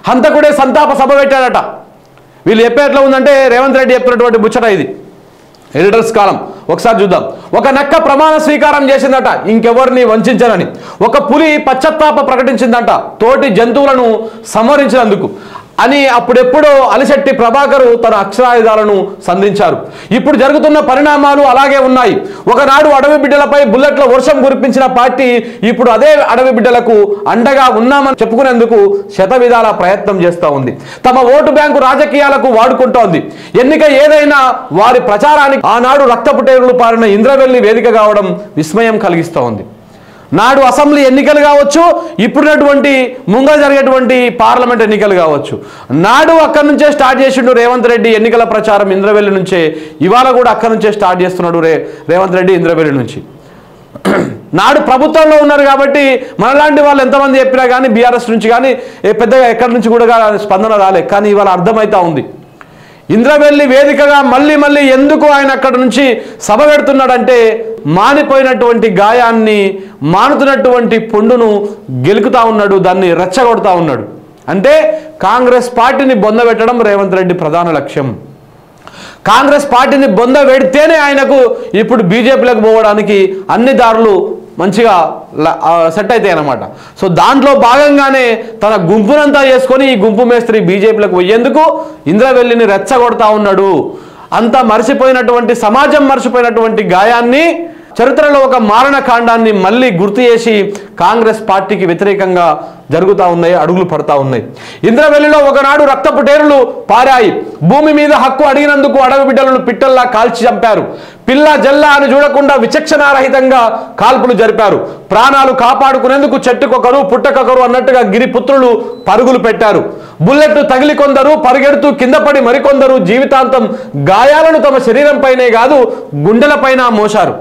హంతకుడే సంతాప సభ పెట్టాడట వీళ్ళు చెప్పే ఎట్లా ఉందంటే రేవంత్ రెడ్డి చెప్పినటువంటి ముచ్చట ఇది ఎడిటర్స్ కాలం ఒకసారి చూద్దాం ఒక నక్క ప్రమాణ స్వీకారం చేసిందట ఇంకెవరిని వంచనని ఒక పులి పశ్చత్తాప ప్రకటించిందంట తోటి జంతువులను సంహరించినందుకు అని అప్పుడెప్పుడో అలిశెట్టి ప్రభాకరు తన అక్షరాయుధాలను సంధించారు ఇప్పుడు జరుగుతున్న పరిణామాలు అలాగే ఉన్నాయి ఒకనాడు అడవి బిడ్డలపై బుల్లెట్ల వర్షం కురిపించిన పార్టీ ఇప్పుడు అదే అడవి బిడ్డలకు అండగా ఉన్నామని చెప్పుకునేందుకు శత విధాల ప్రయత్నం చేస్తూ ఉంది తమ ఓటు బ్యాంకు రాజకీయాలకు వాడుకుంటోంది ఎన్నిక ఏదైనా వారి ప్రచారానికి ఆనాడు రక్తపుటేరులు పారిన ఇంద్రవెల్లి వేదిక కావడం విస్మయం కలిగిస్తూ ఉంది నాడు అసెంబ్లీ ఎన్నికలు కావచ్చు ఇప్పుడున్నటువంటి ముంగ జరిగేటువంటి పార్లమెంట్ ఎన్నికలు కావచ్చు నాడు అక్కడి నుంచే స్టార్ట్ చేసిండు రేవంత్ రెడ్డి ఎన్నికల ప్రచారం ఇంద్రవెల్లి నుంచే ఇవాళ కూడా అక్కడి నుంచే స్టార్ట్ చేస్తున్నాడు రే రేవంత్ రెడ్డి ఇంద్రవెల్లి నుంచి నాడు ప్రభుత్వంలో ఉన్నారు కాబట్టి మనలాంటి వాళ్ళు ఎంతమంది చెప్పినా కానీ బీఆర్ఎస్ నుంచి కానీ ఏ పెద్దగా ఎక్కడి నుంచి కూడా స్పందన రాలే కానీ ఇవాళ అర్థమవుతా ఉంది ఇంద్రవెల్లి వేదికగా మళ్ళీ మళ్ళీ ఎందుకు ఆయన అక్కడ నుంచి సభ పెడుతున్నాడంటే మానిపోయినటువంటి గాయాన్ని మానుతున్నటువంటి పుండును గెలుకుతా ఉన్నాడు దాన్ని రెచ్చగొడతా ఉన్నాడు అంటే కాంగ్రెస్ పార్టీని బొందబెట్టడం రేవంత్ రెడ్డి ప్రధాన లక్ష్యం కాంగ్రెస్ పార్టీని బొంద పెడితేనే ఆయనకు ఇప్పుడు బీజేపీలోకి పోవడానికి అన్ని దారులు మంచిగా ల- ఆ, సెట్ అవుతాయి అన్నమాట సో దాంట్లో భాగంగానే తన గుంపునంతా చేసుకొని ఈ గుంపు మేస్త్రి బీజేపీలకు పోయేందుకు ఇంద్రవెల్లిని రెచ్చగొడతా ఉన్నాడు అంతా మర్చిపోయినటువంటి సమాజం మర్చిపోయినటువంటి గాయాన్ని చరిత్రలో ఒక మారణ కాండాన్ని మళ్ళీ గుర్తు చేసి కాంగ్రెస్ పార్టీకి వ్యతిరేకంగా జరుగుతూ ఉన్నాయి అడుగులు పడతా ఉన్నాయి ఇంద్రవెల్లిలో ఒకనాడు రక్తపు టేరులు పారాయి భూమి మీద హక్కు అడిగినందుకు అడవి బిడ్డలను పిట్టల్లా కాల్చి చంపారు పిల్ల జల్ల అని చూడకుండా విచక్షణారహితంగా కాల్పులు జరిపారు ప్రాణాలు కాపాడుకునేందుకు చెట్టుకొకరు పుట్టకొకరు అన్నట్టుగా గిరిపుత్రులు పరుగులు పెట్టారు బుల్లెట్ తగిలి కొందరు పరిగెడుతూ కింద పడి మరికొందరు జీవితాంతం గాయాలను తమ శరీరంపైనే కాదు గుండెలపైన మోశారు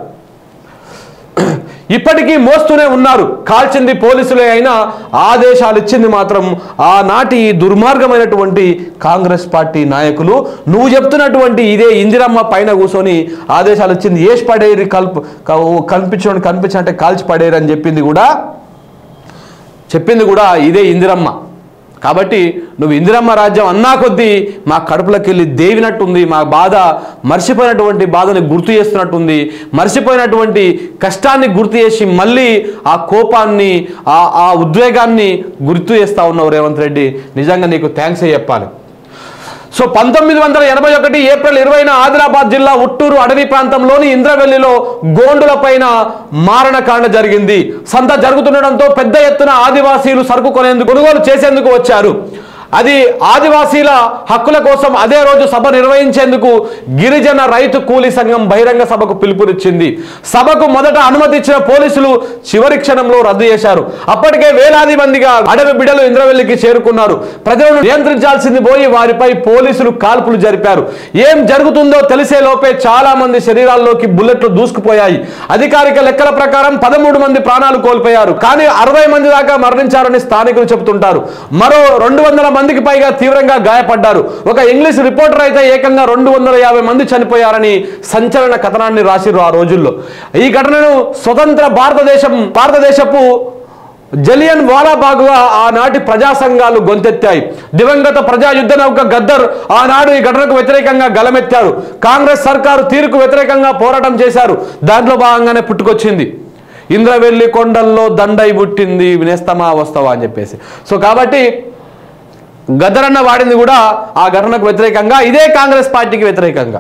ఇప్పటికీ మోస్తూనే ఉన్నారు కాల్చింది పోలీసులే అయినా ఆదేశాలు ఇచ్చింది మాత్రం ఆనాటి ఈ దుర్మార్గమైనటువంటి కాంగ్రెస్ పార్టీ నాయకులు నువ్వు చెప్తున్నటువంటి ఇదే ఇందిరమ్మ పైన కూర్చొని ఆదేశాలు ఇచ్చింది ఏసి పడేరి కల్ప కనిపించండి కనిపించంటే కాల్చి పడేరు అని చెప్పింది కూడా చెప్పింది కూడా ఇదే ఇందిరమ్మ కాబట్టి నువ్వు ఇందిరమ్మ రాజ్యం అన్నా కొద్దీ మా కడుపులోకి వెళ్ళి దేవినట్టుంది మా బాధ మర్చిపోయినటువంటి బాధని గుర్తు చేస్తున్నట్టుంది మర్చిపోయినటువంటి కష్టాన్ని గుర్తు చేసి మళ్ళీ ఆ కోపాన్ని ఆ ఆ ఉద్వేగాన్ని గుర్తు చేస్తా ఉన్నావు రేవంత్ రెడ్డి నిజంగా నీకు థ్యాంక్స్ చెప్పాలి సో పంతొమ్మిది వందల ఎనభై ఒకటి ఏప్రిల్ ఇరవైన ఆదిలాబాద్ జిల్లా ఉట్టూరు అడవి ప్రాంతంలోని ఇంద్రవెల్లిలో గోండుల పైన మారణకాండ జరిగింది సంత జరుగుతుండడంతో పెద్ద ఎత్తున ఆదివాసీలు సరుకు కొనేందుకు కొనుగోలు చేసేందుకు వచ్చారు అది ఆదివాసీల హక్కుల కోసం అదే రోజు సభ నిర్వహించేందుకు గిరిజన రైతు కూలీ సంఘం బహిరంగ సభకు పిలుపునిచ్చింది సభకు మొదట అనుమతి ఇచ్చిన పోలీసులు చివరి క్షణంలో రద్దు చేశారు అప్పటికే వేలాది మందిగా అడవి బిడలు ఇంద్రవెల్లికి చేరుకున్నారు ప్రజలను నియంత్రించాల్సింది పోయి వారిపై పోలీసులు కాల్పులు జరిపారు ఏం జరుగుతుందో తెలిసే లోపే చాలా మంది శరీరాల్లోకి బుల్లెట్లు దూసుకుపోయాయి అధికారిక లెక్కల ప్రకారం పదమూడు మంది ప్రాణాలు కోల్పోయారు కానీ అరవై మంది దాకా మరణించారని స్థానికులు చెబుతుంటారు మరో రెండు వందల మందికి పైగా తీవ్రంగా గాయపడ్డారు ఒక ఇంగ్లీష్ రిపోర్టర్ అయితే ఏకంగా రెండు వందల యాభై మంది చనిపోయారని సంచలన కథనాన్ని రాసిరు ఆ రోజుల్లో ఈ ఘటనను స్వతంత్ర భారతదేశం భారతదేశపు జలియన్ వాలాబాగుగా ఆనాటి ప్రజా సంఘాలు గొంతెత్తాయి దివంగత ప్రజా యుద్ధ నౌక గద్దర్ ఆనాడు ఈ ఘటనకు వ్యతిరేకంగా గలమెత్తారు కాంగ్రెస్ సర్కారు తీరుకు వ్యతిరేకంగా పోరాటం చేశారు దాంట్లో భాగంగానే పుట్టుకొచ్చింది ఇంద్రవెల్లి కొండల్లో దండై పుట్టింది వినేస్తమా వస్తావా అని చెప్పేసి సో కాబట్టి గద్దరన్న వాడింది కూడా ఆ ఘటనకు వ్యతిరేకంగా ఇదే కాంగ్రెస్ పార్టీకి వ్యతిరేకంగా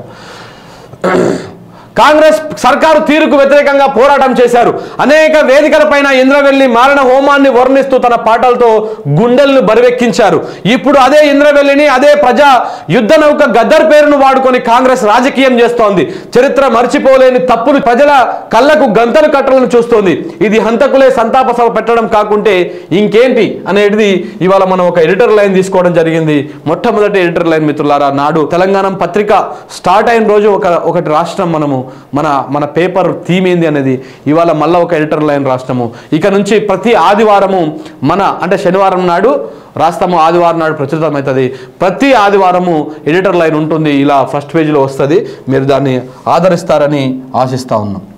కాంగ్రెస్ సర్కారు తీరుకు వ్యతిరేకంగా పోరాటం చేశారు అనేక వేదికలపైన ఇంద్రవెల్లి మారణ హోమాన్ని వర్ణిస్తూ తన పాటలతో గుండెలను బరివెక్కించారు ఇప్పుడు అదే ఇంద్రవెల్లిని అదే ప్రజా యుద్ధ నౌక గద్దర్ పేరును వాడుకొని కాంగ్రెస్ రాజకీయం చేస్తోంది చరిత్ర మర్చిపోలేని తప్పులు ప్రజల కళ్ళకు గంతలు కట్టలను చూస్తోంది ఇది హంతకులే సంతాప సభ పెట్టడం కాకుంటే ఇంకేంటి అనేది ఇవాళ మనం ఒక ఎడిటర్ లైన్ తీసుకోవడం జరిగింది మొట్టమొదటి ఎడిటర్ లైన్ మిత్రులారా నాడు తెలంగాణ పత్రిక స్టార్ట్ అయిన రోజు ఒక ఒకటి రాష్ట్రం మనము మన మన పేపర్ థీమ్ ఏంది అనేది ఇవాళ మళ్ళీ ఒక ఎడిటర్ లైన్ రాష్ట్రము ఇక నుంచి ప్రతి ఆదివారము మన అంటే శనివారం నాడు రాస్తాము ఆదివారం నాడు ప్రచురితమవుతుంది ప్రతి ఆదివారము ఎడిటర్ లైన్ ఉంటుంది ఇలా ఫస్ట్ పేజీలో వస్తుంది మీరు దాన్ని ఆదరిస్తారని ఆశిస్తా ఉన్నాం